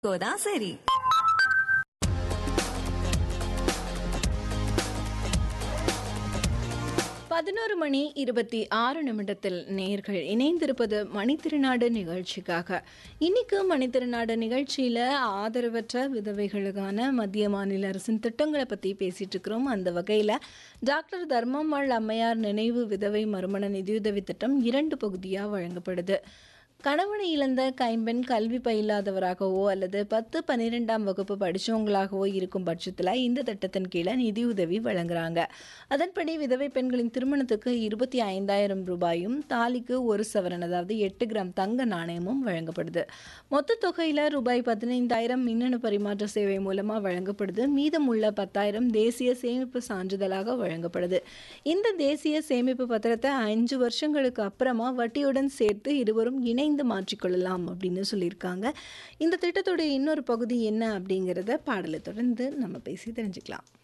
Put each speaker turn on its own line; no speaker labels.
தான் சரி
பதினோரு மணி இருபத்தி ஆறு நிமிடத்தில் நேர்கள் இணைந்திருப்பது மணித்திருநாடு நிகழ்ச்சிக்காக இன்னைக்கு மணித்திருநாடு நிகழ்ச்சியில் ஆதரவற்ற விதவைகளுக்கான மத்திய மாநில அரசின் திட்டங்களை பற்றி பேசிட்டு இருக்கிறோம் அந்த வகையில் டாக்டர் தர்மம்மாள் அம்மையார் நினைவு விதவை மறுமண நிதியுதவி திட்டம் இரண்டு பகுதியாக வழங்கப்படுது கணவனை இழந்த கைம்பெண் கல்வி பயிலாதவராகவோ அல்லது பத்து பன்னிரெண்டாம் வகுப்பு படித்தவங்களாகவோ இருக்கும் பட்சத்தில் இந்த திட்டத்தின் கீழே நிதியுதவி வழங்குறாங்க அதன்படி விதவை பெண்களின் திருமணத்துக்கு இருபத்தி ஐந்தாயிரம் ரூபாயும் தாலிக்கு ஒரு சவரன் அதாவது எட்டு கிராம் தங்க நாணயமும் வழங்கப்படுது மொத்த தொகையில் ரூபாய் பதினைந்தாயிரம் மின்னணு பரிமாற்ற சேவை மூலமாக வழங்கப்படுது மீதமுள்ள பத்தாயிரம் தேசிய சேமிப்பு சான்றிதழாக வழங்கப்படுது இந்த தேசிய சேமிப்பு பத்திரத்தை அஞ்சு வருஷங்களுக்கு அப்புறமா வட்டியுடன் சேர்த்து இருவரும் இணைந்து மாற்றிக்கொள்ளலாம் அப்படின்னு சொல்லியிருக்காங்க இந்த திட்டத்துடைய இன்னொரு பகுதி என்ன அப்படிங்கிறத பாடலை தொடர்ந்து நம்ம பேசி தெரிஞ்சுக்கலாம்